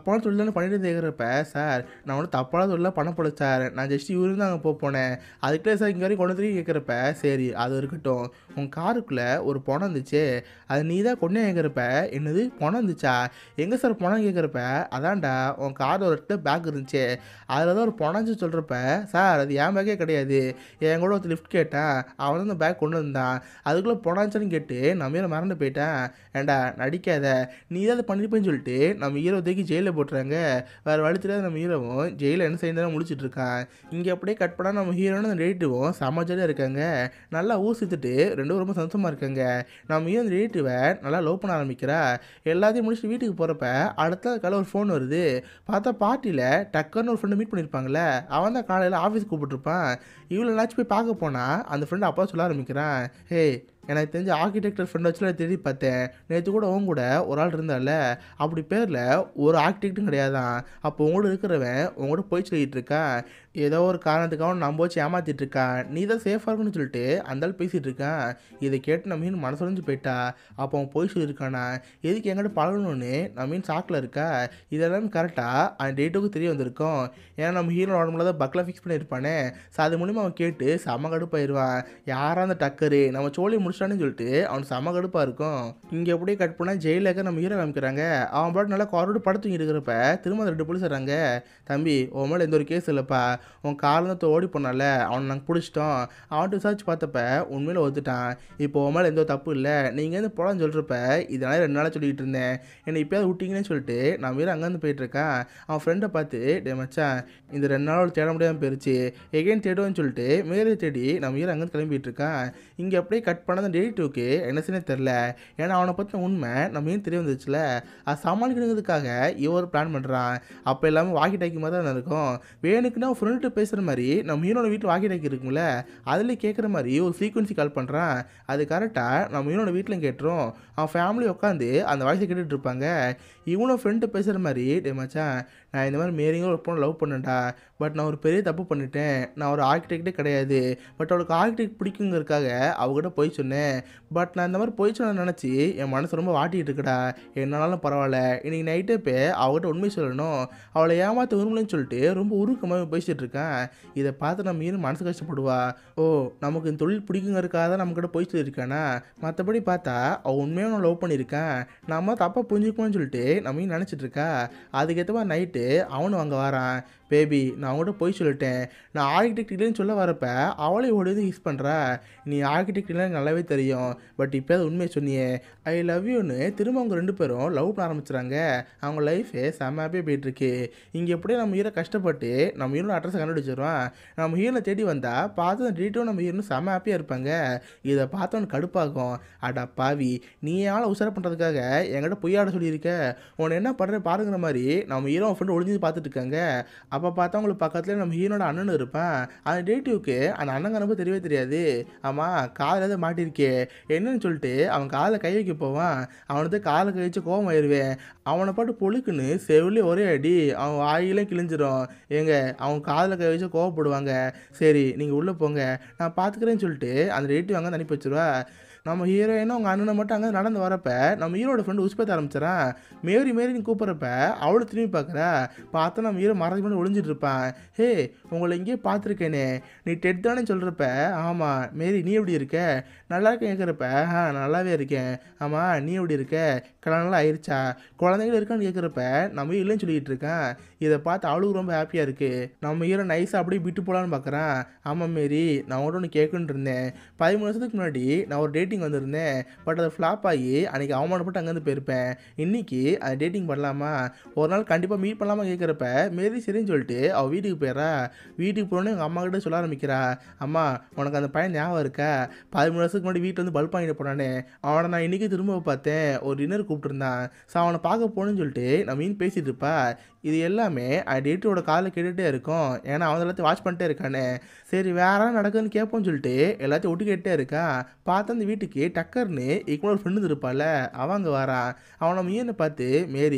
தப்பான தொழில் தானே பண்ணிட்டு கேட்குறப்ப சார் நான் ஒன்றும் தப்பான தொழிலாக பண்ண போல சார் நான் ஜஸ்ட் இவரு தான் அங்கே போக போனேன் அதுக்குள்ளே சார் இங்கே வரைக்கும் கொண்டு வந்து கேட்குறப்ப சரி அது இருக்கட்டும் உன் காருக்குள்ளே ஒரு பணம் இருந்துச்சு அது நீ தான் கொண்டே கேட்குறப்ப என்னது பணம் இருந்துச்சா எங்கே சார் பணம் கேட்குறப்ப அதான்டா உன் கார் ஒரு இடத்துல பேக் இருந்துச்சு அதில் தான் ஒரு பணம்னு சொல்கிறப்ப சார் அது என் பேக்கே கிடையாது என் கூட ஒருத்தர் லிஃப்ட் கேட்டேன் அவன் தான் அந்த பேக் கொண்டு வந்தான் அதுக்குள்ளே பணம்னு கேட்டு நம்ம ஹீரோ மறந்து போயிட்டேன் ஏண்டா நடிக்காத நீ தான் அதை பண்ணிருப்பேன்னு சொல்லிட்டு நம்ம ஹீரோ தூக்கி ஜெயிலில் போட்டுறாங்க வேறு வழி தெரியாத நம்ம ஹீரோவும் ஜெயிலில் என்ன செய்யணும் முடிச்சிட்டு இருக்கான் இங்கே அப்படியே கட் பண்ணால் நம்ம ஹீரோன்னு அந்த ரிலேட்டிவும் சமாச்சாரியாக இருக்காங்க நல்லா ஊர் சுற்றிட்டு ரெண்டும் ரொம்ப சந்தோஷமாக இருக்காங்க நம்ம ஹீரோ அந்த ரிலேட்டிவை நல்லா லவ் பண்ண ஆரம்பிக்கிறா எல்லாத்தையும் முடிச்சுட்டு வீட்டுக்கு போகிறப்ப அடுத்த காலை ஒரு ஃபோன் வருது பார்த்தா பார்ட்டியில் டக்குன்னு ஒரு ஃப்ரெண்டு மீட் பண்ணியிருப்பாங்களே அவன் தான் காலையில் ஆஃபீஸ் கூப்பிட்டுருப்பான் இவ்வளோ நாச்சு போய் பார்க்க போனால் அந்த ஃப்ரெண்டு அப்பா சொல்ல ஆரம்பிக்கிறான் ஹே எனக்கு தெரிஞ்ச ஆர்கிடெக்டர் ஃப்ரெண்ட் வச்சு நான் தேடி பார்த்தேன் நேற்று கூட உன் கூட ஒரு ஆள் இருந்தால அப்படி பேரில் ஒரு ஆர்கிடெக்டும் கிடையாதான் அப்போ உங்களோட இருக்கிறவன் உங்களோட போய் சொல்லிட்டு இருக்கான் ஏதோ ஒரு காரணத்துக்காக நம்ப வச்சு ஏமாத்திட்டு இருக்கான் நீ தான் சேஃபாக இருக்குன்னு சொல்லிட்டு அந்த ஆள் பேசிகிட்டு இருக்கான் இதை கேட்டு நம்ம மீன் மனசுடைஞ்சு போயிட்டா அப்போ அவன் போய் சொல்லியிருக்கானா எதுக்கு என்கிட்ட பழகணும்னு நம்ம மீன் சாக்கில் இருக்கா இதெல்லாம் கரெக்டாக அந்த டேட்டுக்கு தெரிய வந்திருக்கும் ஏன்னா நம்ம ஹீரோ உடம்புல தான் பக்கில் ஃபிக்ஸ் பண்ணியிருப்பானே ஸோ அது மூலிமா அவன் கேட்டு செம கடுப்பாயிருவான் யாரா அந்த டக்கரு நம்ம சோழி முடிச்சிட்டான்னு சொல்லிட்டு அவன் செம கடுப்பாக இருக்கும் இங்கே அப்படியே கட் பண்ணால் ஜெயிலுக்கு நம்ம ஹீரோ காமிக்கிறாங்க அவன் பாட்டு நல்லா காரோடு படுத்து இருக்கிறப்ப திரும்ப அந்த ரெண்டு போலீஸ் வராங்க தம்பி உன் மேலே எந்த ஒரு கேஸ் இல்லைப்பா உன் காரணத்தை ஓடி போனால அவனை நாங்கள் பிடிச்சிட்டோம் அவன்கிட்ட விசாரிச்சு பார்த்தப்ப உண்மையில ஒத்துட்டான் இப்போ உன் மேலே எந்த ஒரு தப்பு இல்லை நீங்கள் வந்து போலான்னு சொல்கிறப்ப இதனால ரெண்டு நாளாக சொல்லிட்டு இருந்தேன் என்னை இப்போயாவது விட்டீங்கன்னு சொல்லிட்டு நான் வீர அங்கேருந்து போயிட்டு இருக்கேன் அவன் ஃப்ரெண்டை பார்த்து டே மச்சான் இந்த ரெண்டு நாள் தேட முடியாமல் போயிருச்சு எகைன் தேடுவேன்னு சொல்லிட்டு மேலே தேடி நம்ம வீர அங்கேருந்து கிளம்பிட்டு இருக்கான் இங்கே அப்படியே கட் பண்ண அந்த டேட்டுக்கு என்ன செய்யனே தெரில ஏன்னா அவனை பற்றின உண்மை நம்ம ஏன் தெரிய வந்துச்சுல அது சமாளிக்கணுங்கிறதுக்காக இவன் ஒரு பிளான் பண்ணுறான் அப்போ எல்லாமே வாக்கி டாக்கி மாதிரி தான் இருக்கும் வேணுக்குன்னா அவன் ஃப்ரெண்ட்டு பேசுகிற மாதிரி நம்ம ஹீரோட வீட்டில் வாக்கி டாக்கி இருக்கும்ல அதில் கேட்குற மாதிரி ஒரு ஃப்ரீக்வன்சி கால் பண்ணுறான் அது கரெக்டாக நம்ம ஹீரோட வீட்டில் கேட்டுரும் அவன் ஃபேமிலி உட்காந்து அந்த வாய்ஸை கேட்டுட்டு இருப்பாங்க இவனும் ஃப்ரெண்ட்டு பேசுகிற மாதிரி டே மச்சான் நான் இந்த மாதிரி மேரிங்க ஒரு பொண்ணை லவ் பண்ணேன்டா பட் நான் ஒரு பெரிய தப்பு பண்ணிட்டேன் நான் ஒரு ஆர்கிடெக்டே கிடையாது பட் அவளுக்கு ஆர்கிடெக்ட் பிடிக்குங்கிறதுக்காக அவகிட்ட போய் சொன்னேன் பட் நான் இந்த மாதிரி போய் சொன்ன நினச்சி என் மனசு ரொம்ப வாட்டிகிட்டு இருக்குடா என்னாலும் பரவாயில்ல இன்னைக்கு நைட்டே போய் அவகிட்ட உண்மை சொல்லணும் அவளை ஏமாற்ற விரும்பலன்னு சொல்லிட்டு ரொம்ப உருக்கமாக பேசிகிட்டு இருக்கேன் இதை பார்த்து நம்ம மீன் மனசு கஷ்டப்படுவா ஓ நமக்கு இந்த தொழில் பிடிக்குங்கிறதுக்காக தான் நம்மக்கிட்ட போய் சொல்லியிருக்கானா மற்றபடி பார்த்தா அவள் உண்மையாக நான் லவ் பண்ணியிருக்கேன் நம்ம தப்பாக புரிஞ்சுக்கணும்னு சொல்லிட்டு நம்ம நினச்சிட்டு இருக்கா அதுக்கேற்ற மாதிரி நைட்டு அவனும் அங்கே வரான் பேபி நான் அவங்ககிட்ட போய் சொல்லிட்டேன் நான் ஆர்கிடெக்ட் இல்லைன்னு சொல்ல வரப்ப அவளே ஓடி வந்து யூஸ் பண்ணுறா நீ ஆர்கிடெக்ட் இல்லைன்னு நல்லாவே தெரியும் பட் இப்போ அது உண்மையை சொன்னியே ஐ லவ் யூன்னு திரும்ப அவங்க ரெண்டு பேரும் லவ் பண்ண ஆரம்பிச்சுறாங்க அவங்க லைஃபே செம்ம ஹாப்பியாக போயிட்டுருக்கு இங்கே எப்படியே நம்ம ஹீரோ கஷ்டப்பட்டு நம்ம ஹீரோட அட்ரஸை கண்டுபிடிச்சிடுவான் நம்ம ஹீரோனை தேடி வந்தால் பார்த்து அந்த டீட்டும் நம்ம ஹீரோனும் செம்ம ஹாப்பியாக இருப்பாங்க இதை பார்த்தவனுக்கு கடுப்பாகும் அடா பாவி நீ ஆளை உசார பண்ணுறதுக்காக என்கிட்ட பொய்யாட சொல்லியிருக்க உன்னை என்ன பண்ணுற பாருங்கிற மாதிரி நம்ம ஹீரோ ஃப்ரெண்டு ஒளிஞ்சு பார்த்துட்டு இருக்காங்க அப்போ பார்த்தா உங்களுக்கு பக்கத்துல நம்ம ஹீரோட அண்ணன் இருப்பான் அந்த டேட்டிவ்க்கு அந்த அண்ணன் கணப்பு தெரியவே தெரியாது ஆமாம் காதில் எதாவது மாட்டிருக்கே என்னன்னு சொல்லிட்டு அவன் காதில் கை வைக்க போவான் அவனுக்கு காலை கை வச்சு கோவம் ஆயிடுவேன் அவனை பாட்டு பொழுக்குன்னு செவிலே ஒரே அடி அவன் வாயிலே கிழிஞ்சிரும் ஏங்க அவன் காதில் கை வச்சு கோவப்படுவாங்க சரி நீங்கள் உள்ளே போங்க நான் பார்த்துக்கிறேன்னு சொல்லிட்டு அந்த டேட்டிவ் அங்கே அனுப்பி வச்சிருவா நம்ம ஹீரோயினும் அவங்க அண்ணனை மட்டும் அங்கே நடந்து வரப்ப நம்ம ஹீரோட ஃப்ரெண்டு உஸ்பேத்த ஆரம்பிச்சிடறான் மேரி மேரின்னு கூப்பிட்றப்ப அவளை திரும்பி பார்க்குறா பார்த்தா நம்ம ஹீரோ மறைஞ்சு பண்ணி ஒளிஞ்சிட்டு இருப்பான் ஹே உங்களை இங்கேயே பார்த்துருக்கேனே நீ டெட் தானே சொல்கிறப்ப ஆமாம் மேரி நீ எப்படி இருக்க நல்லா இருக்கேன் கேட்குறப்ப ஆ நல்லாவே இருக்கேன் ஆமாம் நீ எப்படி இருக்க கல்யாணம்லாம் ஆயிடுச்சா குழந்தைகள் இருக்கான்னு கேட்குறப்ப நம்ம இல்லைன்னு சொல்லிட்டு இருக்கேன் இதை பார்த்து அவளுக்கு ரொம்ப ஹாப்பியாக இருக்குது நம்ம ஹீரோ நைஸாக அப்படியே விட்டு போகலான்னு பார்க்குறான் ஆமாம் மேரி நான் உங்கள்கிட்ட ஒன்று கேட்குன்னு இருந்தேன் பதிமூணு வருஷத்துக்கு முன்னாடி நான் ஒரு டேட்டிங் வந்திருந்தேன் பட் அது ஃப்ளாப் ஆகி அன்றைக்கி அவமானப்பட்டு அங்கேருந்து போயிருப்பேன் இன்னைக்கு அது டேட்டிங் பண்ணலாமா ஒரு நாள் கண்டிப்பாக மீட் பண்ணலாமா கேட்குறப்ப மேரி சரின்னு சொல்லிட்டு அவள் வீட்டுக்கு போயிடுறா வீட்டுக்கு போனோன்னே எங்கள் அம்மா கிட்ட சொல்ல ஆரம்பிக்கிறா அம்மா உனக்கு அந்த பையன் ஞாபகம் இருக்கா பதிமூணு வருஷத்துக்கு முன்னாடி வீட்டில் வந்து பல்ப் வாங்கிட்டு போனானே அவனை நான் இன்றைக்கி திரும்ப பார்த்தேன் ஒரு டின்னர் கூப்பிட்டுருந்தான் ஸோ அவனை பார்க்க போகணுன்னு சொல்லிட்டு நான் மீன் பேசிகிட்டு இருப்பா இது எல்லாமே டேட்டரோட காதில் கேட்டுகிட்டே இருக்கும் ஏன்னா அவன் எல்லாத்தையும் வாட்ச் பண்ணிட்டே இருக்கானே சரி வேற என்ன நடக்குதுன்னு கேட்போம்னு சொல்லிட்டு எல்லாத்தையும் ஒட்டு கேட்டே இருக்கான் பார்த்தா அந்த வீட்டுக்கு டக்கர்னு இப்போ ஒரு ஃப்ரெண்டு இருப்பாள் அவன் அங்கே வரான் அவனை மீனை பார்த்து மேரி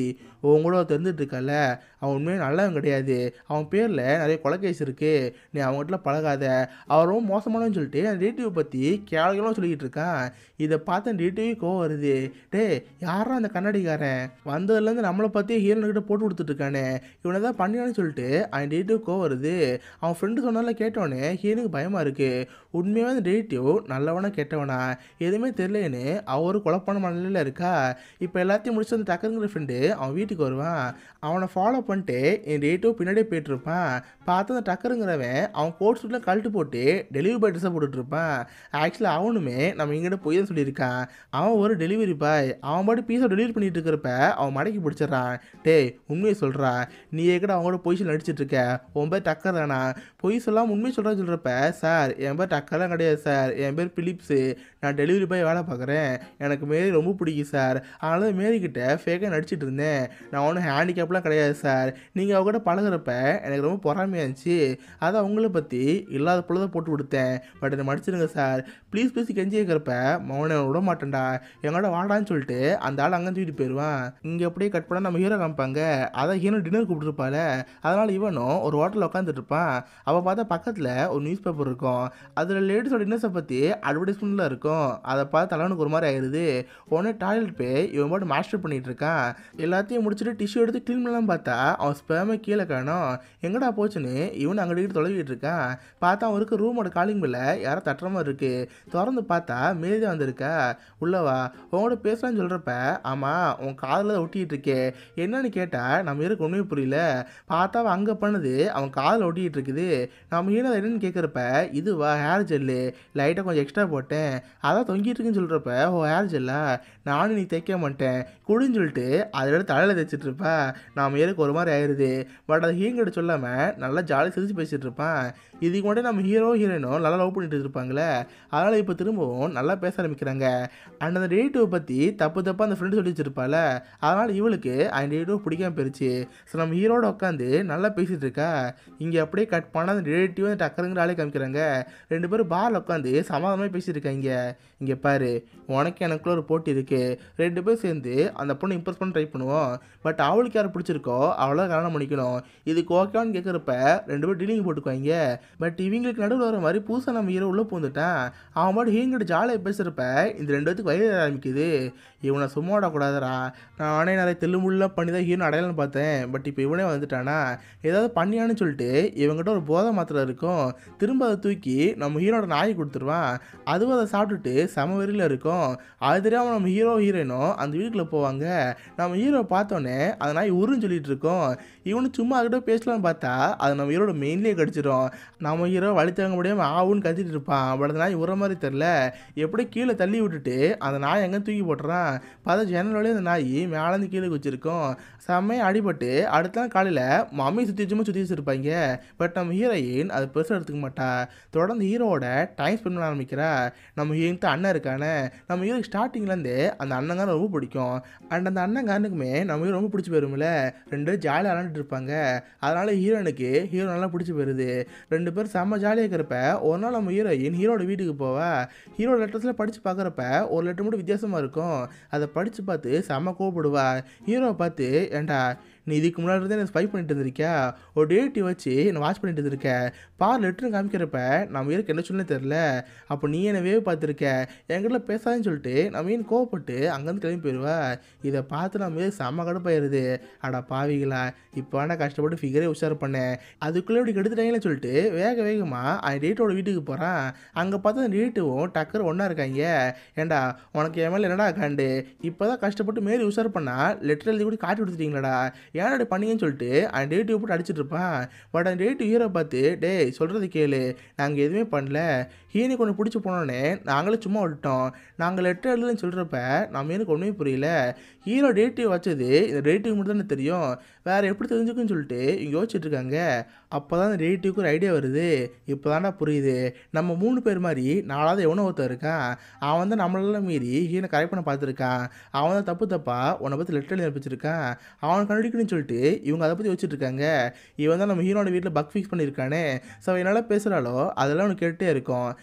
உன் கூட தெரிஞ்சுட்டு இருக்கல அவன் உண்மையாக நல்லவன் கிடையாது அவன் பேரில் நிறைய கொலை கேஸ் இருக்குது நீ அவங்ககிட்ட பழகாத அவர் ரொம்ப மோசமானவன்னு சொல்லிட்டு அந்த டேட்டிவை பற்றி கேவலமாக சொல்லிக்கிட்டு இருக்கான் இதை பார்த்து அந்த டேட்டிவே கோவம் வருது டே யாரா அந்த கண்ணாடிக்காரன் வந்ததுலேருந்து நம்மளை பற்றி ஹீரோனுக்கிட்ட போட்டு கொடுத்துட்டு இருக்கானே இவனை தான் பண்ணியான்னு சொல்லிட்டு அவன் டேட்டிவ் கோவம் வருது அவன் ஃப்ரெண்டு சொன்னால கேட்டவனே ஹீரோனுக்கு பயமாக இருக்குது உண்மையாகவே அந்த டேட்டிவ் நல்லவனா கெட்டவனா எதுவுமே தெரியலேன்னு அவர் குழப்பான மனநிலையில் இருக்கா இப்போ எல்லாத்தையும் முடிச்சு அந்த டக்கருங்கிற ஃப்ரெண்டு அவன் வீட்டுக்கு வருவான் அவனை ஃபாலோ பண்ணிட்டு என் டேட்டிவ் பின்னாடியே போயிட்டுருப்பான் பார்த்து அந்த டக்கருங்கிறவன் அவன் கோட் சூட்டில் கழட்டு போட்டு டெலிவரி பாய் ட்ரெஸ்ஸை போட்டுட்ருப்பான் ஆக்சுவலாக அவனுமே நம்ம இங்கிட்ட போய் தான் சொல்லியிருக்கான் அவன் ஒரு டெலிவரி பாய் அவன் பாட்டு பீஸை டெலிவரி பண்ணிட்டு இருக்கிறப்ப அவன் மடக்கி பிடிச்சிடறான் டேய் உண்மையை சொல்கிறா நீ ஏக்கட அவங்களோட பொய்சில் நடிச்சிட்டு இருக்க உன் பேர் டக்கர் தானா பொய் சொல்லாமல் உண்மையை சொல்கிறா சொல்கிறப்ப சார் என் பேர் டக்கர்லாம் கிடையாது சார் என் பேர் பிலிப்ஸு நான் டெலிவரி பாய் வேலை பார்க்குறேன் எனக்கு மேரி ரொம்ப பிடிக்கும் சார் அதனால மேரி கிட்ட ஃபேக்காக நடிச்சிட்டு இருந்தேன் நான் ஒன்றும் ஹேண்டிகேப்லாம் கிடையாது சார் நீங்கள் அவங்ககிட்ட பழகுறப்ப எனக்கு ரொம்ப பொறாமையாக இருந்துச்சு அதை அவங்கள பற்றி இல்லாத பொழுத போட்டு கொடுத்தேன் பட் என்னை மடிச்சிடுங்க சார் ப்ளீஸ் ப்ளீஸ் கெஞ்சி கேட்குறப்ப மௌனை விட மாட்டேன்டா எங்களோட வாடான்னு சொல்லிட்டு அந்த ஆள் அங்கே தூக்கிட்டு போயிடுவான் இங்கே அப்படியே கட் பண்ணால் நம்ம ஹீரோ காமிப்பாங்க அதான் ஹீரோ டின்னர் கூப்பிட்டுருப்பால அதனால் இவனும் ஒரு ஹோட்டலில் உட்காந்துட்டு இருப்பான் அவள் பார்த்தா பக்கத்தில் ஒரு நியூஸ் பேப்பர் இருக்கும் அதில் லேடிஸோட டின்னர்ஸை பற்றி அட்வர்டைஸ்மெண்ட்டில் இருக்கும் அதை பார்த்து தலைவனுக்கு ஒரு மாதிரி ஆயிடுது உடனே டாய்லெட் போய் இவன் பாட்டு மாஸ்டர் பண்ணிட்டு இருக்கான் எல்லாத்தையும் முடிச்சுட்டு டிஷ்யூ எடுத்து க்ளீன் பண்ணலாம் பார்த்தா அவன் ஸ்பேமை கீழே காணோம் எங்கடா போச்சுன்னு இவன் அங்கே அடிக்கிட்டு தொலைவிட்டு இருக்கான் பார்த்தா அவன் இருக்க ரூமோட காலிங் பில்ல யாரோ தட்டுற மாதிரி இருக்கு திறந்து பார்த்தா மேலே வந்திருக்கா உள்ளவா உங்களோட பேசலாம்னு சொல்கிறப்ப ஆமாம் உன் காதில் ஒட்டிக்கிட்டு இருக்கே என்னன்னு கேட்டால் நம்ம இருக்க ஒன்றுமே புரியல பார்த்தா அவன் அங்கே பண்ணது அவன் காதில் ஒட்டிக்கிட்டு இருக்குது நம்ம ஏன் அதை என்னன்னு கேட்குறப்ப இதுவா ஹேர் ஜெல்லு லைட்டாக கொஞ்சம் எக்ஸ்ட்ரா போட்டேன் அதான் தொங்கிட்டு இருக்குன்னு சொல்கிறப்ப ஓ ஹேர் ஜெல்லா நானும் நீ தைக்க மாட்டேன் குடின்னு சொல்லிட்டு அதை எடுத்து தலையில் தைச்சிட்டு இருப்பா நாம ஏருக்கு ஒரு மாதிரி ஆயிடுது பட் அதை ஹீங்கிட்ட சொல்லாமல் நல்லா ஜாலி சிரிச்சு பேசிட்டு இருப்பான் இதுக்கு மட்டும் நம்ம ஹீரோ ஹீரோயினும் நல்லா லவ் பண்ணிட்டு இருப்பாங்களே அதனால் இப்போ திரும்பவும் நல்லா பேச ஆரம்பிக்கிறாங்க அண்ட் அந்த டேட்டிவை பற்றி தப்பு தப்பாக அந்த ஃப்ரெண்டு சொல்லி வச்சிருப்பால அதனால் இவளுக்கு அந்த டேட்டிவ் பிடிக்காம போயிருச்சு ஸோ நம்ம ஹீரோட உட்காந்து நல்லா பேசிகிட்டு இருக்கா இங்கே அப்படியே கட் பண்ண அந்த ரிலேட்டிவ் அந்த டக்கருங்கிற ஆளே காமிக்கிறாங்க ரெண்டு பேரும் பாரில் உட்காந்து சமாதானமாக பேசிட்டு இருக்காங்க இங்கே பாரு உனக்கு எனக்குள்ள ஒரு போட்டி இருக்கு ரெண்டு பேரும் சேர்ந்து அந்த பொண்ணை இம்ப்ரெஸ் பண்ண ட்ரை பண்ணுவோம் பட் அவளுக்கு யாரை பிடிச்சிருக்கோ அவளை கல்யாணம் பண்ணிக்கணும் இதுக்கு ஓகேவான்னு கேட்குறப்ப ரெண்டு பேரும் டீலிங் போட்டுக்குவாங்க பட் இவங்களுக்கு நடுவில் வர மாதிரி புதுசாக நம்ம ஹீரோ உள்ளே பூந்துட்டான் அவன் பாட்டு ஹீங்கிட்ட ஜாலியாக பேசுகிறப்ப இந்த ரெண்டு பேத்துக்கு வயிறு ஆரம்பிக்குது இவனை சும்மா விடக்கூடாதுடா நானே நிறைய தெல்லுமுள்ளலாம் பண்ணி தான் ஹீரோ அடையாளம் பார்த்தேன் பட் இப்போ இவனே வந்துட்டானா ஏதாவது பண்ணியான்னு சொல்லிட்டு இவங்ககிட்ட ஒரு போதை மாத்திரை இருக்கும் திரும்ப அதை தூக்கி நம்ம ஹீரோட நாய் கொடுத்துருவான் அதுவும் அதை சாப்பிட்டுட்டு செம வெறியில் இருக்கும் அது தெரியாமல் நம்ம ஹீரோ ஹீரோயினும் அந்த வீட்டுக்குள்ளே போவாங்க நம்ம ஹீரோ பார்த்தோன்னே அந்த நாய் உருன்னு சொல்லிட்டு இருக்கோம் இவனு சும்மா அதுக்கிட்ட பேசலாம்னு பார்த்தா அது நம்ம ஹீரோட மெயின்லேயே கடிச்சிடும் நம்ம ஹீரோ வழி தாங்க முடியாமல் ஆவுன்னு கத்திட்டு இருப்பான் பட் அந்த நாய் உர மாதிரி தெரில எப்படி கீழே தள்ளி விட்டுட்டு அந்த நாய் எங்கே தூக்கி போட்டுறான் பார்த்தா ஜன்னலோடய அந்த நாய் மேலேருந்து கீழே வச்சிருக்கோம் செம்மையாக அடிபட்டு அடுத்த நாள் காலையில் மம்மி சுற்றி சும்மா சுற்றி வச்சுருப்பாங்க பட் நம்ம ஹீரோயின் அது பெருசாக எடுத்துக்க மாட்டா தொடர்ந்து ஹீரோவோட டைம் ஸ்பெண்ட் பண்ண ஆரம்பிக்கிறா நம்ம ஹீரோக்கு அண்ணன் இருக்கானே நம்ம ஹீரோக்கு ஸ்டார்டிங்லேருந்து அந்த அண்ணங்காரன் ரொம்ப பிடிக்கும் அண்ட் அந்த அண்ணங்காரனுக்குமே நம்ம ஹீரோ ரொம்ப பிடிச்சி போயிருமில்ல ரெண்டு பேரும் ஜாலியாக விளாண்டுட்டு இருப்பாங்க அதனால ஹீரோனுக்கு ஹீரோ நல்லா பிடிச்சி போயிருது ரெண்டு பேரும் செம்ம ஜாலியாக இருக்கிறப்ப ஒரு நாள் நம்ம ஹீரோயின் ஹீரோட வீட்டுக்கு போவா ஹீரோட லெட்டர்ஸில் படித்து பார்க்குறப்ப ஒரு லெட்டர் மட்டும் வித்தியாசமாக இருக்கும் அதை படித்து பார்த்து செம்ம கோவப்படுவா ஹீரோவை பார்த்து ஏன்டா நீ இதுக்கு முன்னாடி இருந்து என்ன ஸ்பை பண்ணிட்டு இருந்திருக்கியா ஒரு டேட்டி வச்சு என்னை வாட்ச் பண்ணிட்டு இருந்திருக்க பார் லெட்டர் காமிக்கிறப்ப நம்ம இருக்கு என்ன சொல்லணும் தெரில அப்போ நீ என்ன வேவ் பார்த்துருக்க என்கிட்ட பேசாதுன்னு சொல்லிட்டு நம்ம ஏன் கோவப்பட்டு அங்கேருந்து கிளம்பி போயிடுவா இதை பார்த்து நம்ம ஏன் செம்ம கடுப்பாயிருது அடா பாவிகளா இப்போ நான் கஷ்டப்பட்டு ஃபிகரே உஷார் பண்ணேன் அதுக்குள்ளே இப்படி கெடுத்துட்டாங்கன்னு சொல்லிட்டு வேக வேகமாக அவன் டேட்டோட வீட்டுக்கு போகிறான் அங்கே பார்த்தா அந்த டேட்டுவும் டக்கர் ஒன்றா இருக்காங்க ஏண்டா உனக்கு என் மேலே என்னடா காண்டு இப்போ தான் கஷ்டப்பட்டு மேரி உஷார் பண்ணால் லெட்டர் எழுதி கூட காட்டி கொடுத்துட்டீங்களாடா ஏன் அப்படி பண்ணீங்கன்னு சொல்லிட்டு அவன் டேட்டிவ் போட்டு அடிச்சிட்டு இருப்பான் பட் அந்த டேட்டிவ் ஹீரோ பார்த்து டேய் சொல்கிறது கேளு நாங்கள் எதுவுமே பண்ணல ஹீனுக்கு ஒன்று பிடிச்சி போனோடனே நாங்களே சும்மா விட்டோம் நாங்கள் லெட்டர் எழுதுன்னு சொல்கிறப்ப நம்ம எனக்கு ஒன்றுமே புரியல ஹீரோ டேட்டிவ் வச்சது இந்த டேட்டிவ் மட்டும் தானே தெரியும் வேறு எப்படி தெரிஞ்சுக்குன்னு சொல்லிட்டு இங்கே யோசிச்சுட்டு இருக்காங்க அப்போ தான் அந்த டேட்டிவ்க்கு ஒரு ஐடியா வருது இப்போ தாண்டா புரியுது நம்ம மூணு பேர் மாதிரி நாலாவது எவனோ ஒருத்தன் இருக்கான் அவன் தான் நம்மளெல்லாம் மீறி ஹீனை கரெக்ட் பண்ண பார்த்துருக்கான் அவன் தான் தப்பு தப்பா உன்னை பற்றி லெட்டர் எழுதி அனுப்பிச்சிருக்கான் அவன் கண்டுபிடிக்கணும்னு சொல்லிட்டு இவங்க அதை பற்றி வச்சுட்டு இருக்காங்க இவன் தான் நம்ம ஹீரோட வீட்டில் பக் ஃபிக்ஸ் பண்ணியிருக்கானே ஸோ என்னால் பேசுகிறாலோ அதெல்லாம் உனக்கு கேட்டே இருக்கும்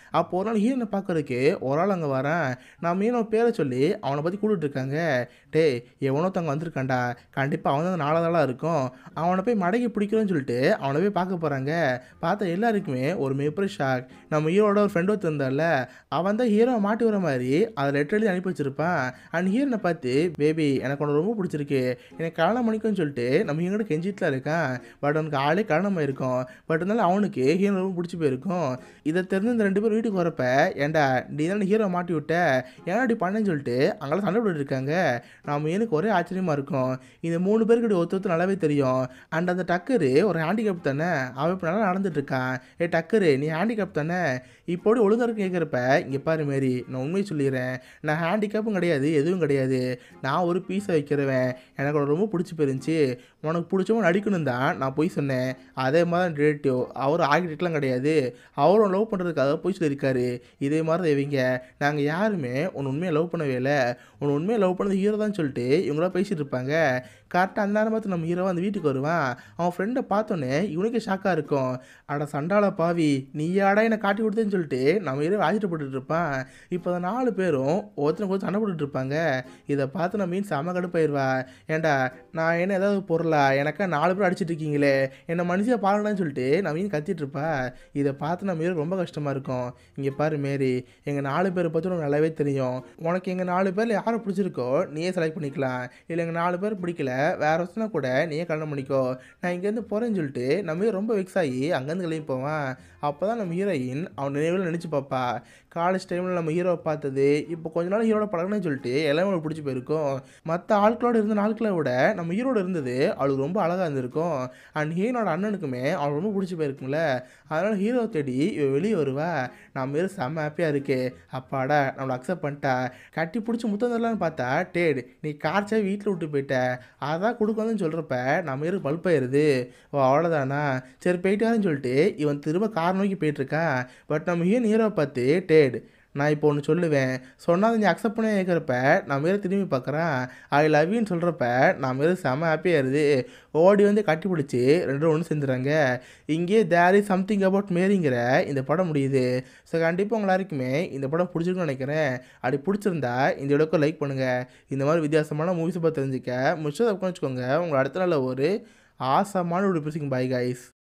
அப்போ ஒரு நாள் ஹீரோனை பார்க்கறதுக்கு ஒரு ஆள் அங்கே வரேன் நான் மீனவ பேரை சொல்லி அவனை பற்றி கூப்பிட்டு இருக்காங்க டேய் எவனோத்தவங்க வந்திருக்கான்டா கண்டிப்பாக அவன் தான் நாளதாளாக இருக்கும் அவனை போய் மடக்கி பிடிக்கிறோன்னு சொல்லிட்டு அவனை போய் பார்க்க போகிறாங்க பார்த்தா எல்லாருக்குமே ஒரு மிகப்பெரிய ஷாக் நம்ம ஹீரோட ஒரு ஃப்ரெண்ட் ஒருத்தர் இருந்தால அவன் தான் ஹீரோவை மாட்டி வர மாதிரி அதை லெட்டர் எழுதி அனுப்பி வச்சிருப்பான் அண்ட் ஹீரோனை பார்த்து பேபி எனக்கு உனக்கு ரொம்ப பிடிச்சிருக்கு எனக்கு கல்யாணம் பண்ணிக்கோன்னு சொல்லிட்டு நம்ம ஹீரோட கெஞ்சிட்டுலாம் இருக்கான் பட் அவனுக்கு ஆளே கல்யாணம் ஆயிருக்கும் பட் இருந்தாலும் அவனுக்கு ஹீரோ ரொம்ப பிடிச்சி போயிருக்கும் இதை தெரிஞ்சு இந்த ரெண்டு பேரும் வீட்டுக்கு வரப்ப ஏன்டா நீ தானே ஹீரோ மாட்டி விட்ட ஏன்னா இப்படி பண்ணேன்னு சொல்லிட்டு அங்கெல்லாம் சண்டை போட்டுட்டு இருக்காங்க நம்ம எனக்கு ஒரே ஆச்சரியமா இருக்கும் இந்த மூணு பேருக்கு இப்படி ஒருத்தர் ஒருத்தர் நல்லாவே தெரியும் அண்ட் அந்த டக்கரு ஒரு ஹேண்டிகேப் தானே அவன் இப்போ நல்லா நடந்துட்டு இருக்கான் ஏ டக்கரு நீ ஹேண்டிகேப் தானே இப்போடி ஒழுங்கா இருக்கு கேட்குறப்ப இங்கே பாரு மாரி நான் உண்மையை சொல்லிடுறேன் நான் ஹேண்டிகேப்பும் கிடையாது எதுவும் கிடையாது நான் ஒரு பீஸை வைக்கிறவன் எனக்கு அவனை ரொம்ப பிடிச்சி போயிருந்துச்சு உனக்கு பிடிச்சவன் நடிக்கணும் தான் நான் போய் சொன்னேன் அதே மாதிரி ரிலேட்டிவ் அவர் ஆர்கிடெக்ட்லாம் கிடையாது அவரும் லவ் பண்ணுறதுக்காக போய் சொல்லியிருக்காரு இதே மாதிரி தான் இவங்க நாங்கள் யாருமே உன் உண்மையை லவ் பண்ணவே இல்லை உன் உண்மையை லவ் பண்ணது ஹீரோ தான் சொல்லிட்டு இவங்களாம் பேசிட்டு இருப்பாங்க கரெக்டாக அந்த நேரம் பார்த்து நம்ம ஹீரோ அந்த வீட்டுக்கு வருவான் அவன் ஃப்ரெண்டை பார்த்தோன்னே இவனுக்கே ஷாக்காக இருக்கும் அட சண்டால பாவி நீயாடா என்னை காட்டி கொடுத்தேன்னு சொல்லிட்டு நம்ம ஹீரோ ஆச்சரியப்பட்டுட்டு இருப்பான் இப்போ அந்த நாலு பேரும் ஒருத்தனுக்கு ஒருத்தர் சண்டை போட்டுட்டு இருப்பாங்க இதை பார்த்து நம்ம மீன் செம கடுப்பாயிருவா ஏன்டா நான் என்ன ஏதாவது பொருளா எனக்கா நாலு பேர் அடிச்சிட்டு இருக்கீங்களே என்னை மனுஷியா பாருங்கன்னு சொல்லிட்டு நான் மீன் கத்திட்டு இருப்பா இதை பார்த்து நம்ம ஹீரோ ரொம்ப கஷ்டமாக இருக்கும் இங்கே பாரு மேரி எங்கள் நாலு பேரை பற்றி உனக்கு நல்லாவே தெரியும் உனக்கு எங்கள் நாலு பேரில் யாரை பிடிச்சிருக்கோ நீயே செலக்ட் பண்ணிக்கலாம் இல்லை எங்கள் நாலு பேர் பிடிக்கல வேற ஒருத்தனா கூட நீயே கல்யாணம் பண்ணிக்கோ நான் இங்கேருந்து போகிறேன்னு சொல்லிட்டு நம்ம hero ரொம்ப வெக்ஸ் ஆகி அங்கேருந்து கிளம்பி போவான் அப்போ தான் நம்ம ஹீரோயின் அவன் நினைவில் நினச்சி பார்ப்பா காலேஜ் டைமில் நம்ம ஹீரோவை பார்த்தது இப்போ கொஞ்ச நாள் ஹீரோட பழகணும்னு சொல்லிட்டு எல்லாமே அவளுக்கு பிடிச்சி போயிருக்கும் மற்ற ஆட்களோட இருந்த நாட்களை விட நம்ம ஹீரோட இருந்தது அவளுக்கு ரொம்ப அழகாக இருந்திருக்கும் அண்ட் ஹீரோனோட அண்ணனுக்குமே அவளுக்கு ரொம்ப பிடிச்சி போயிருக்கும்ல அதனால் ஹீரோ தேடி இவ வெளியே வருவா நம்ம ஹீரோ செம்ம ஹாப்பியாக இருக்கு அப்பாடா நம்மளை அக்செப்ட் பண்ணிட்டா கட்டி பிடிச்சி முத்தம் தரலான்னு பார்த்தா டேட் நீ காய்ச்சா வீட்டில் விட்டு போயிட்ட அதான் கொடுக்கணும்னு சொல்கிறப்ப நம்ம ஹீரோ பல்பாயிருது ஓ அவ்வளோதானா சரி போயிட்டு வரேன்னு சொல்லிட்டு இவன் திரும்ப கார் நோக்கி போயிட்டுருக்கான் பட் நம்ம ஹீரோ ஹீரோவை பார்த்து டேட் நான் இப்போ ஒன்று சொல்லுவேன் சொன்னால் நீ அக்செப்ட் பண்ணி கேட்குறப்ப நான் மாரி திரும்பி பார்க்குறேன் ஐ லவ் யூன்னு சொல்கிறப்ப நான் மாரி செம ஹாப்பியாக இருது ஓடி வந்து கட்டி பிடிச்சி ரெண்டு ஒன்று சேர்ந்துறாங்க இங்கேயே தேர் இஸ் சம்திங் அபவுட் மேரிங்கிற இந்த படம் முடியுது ஸோ கண்டிப்பாக உங்க எல்லாருக்குமே இந்த படம் பிடிச்சிருக்குன்னு நினைக்கிறேன் அப்படி பிடிச்சிருந்தா இந்த வீடியோக்கு லைக் பண்ணுங்கள் இந்த மாதிரி வித்தியாசமான மூவிஸை பார்த்து தெரிஞ்சுக்க முடிச்சதை வச்சுக்கோங்க உங்களை அடுத்த நாள் ஒரு ஆசமான ஒரு பிடிச்சிங்க பாய் கைஸ்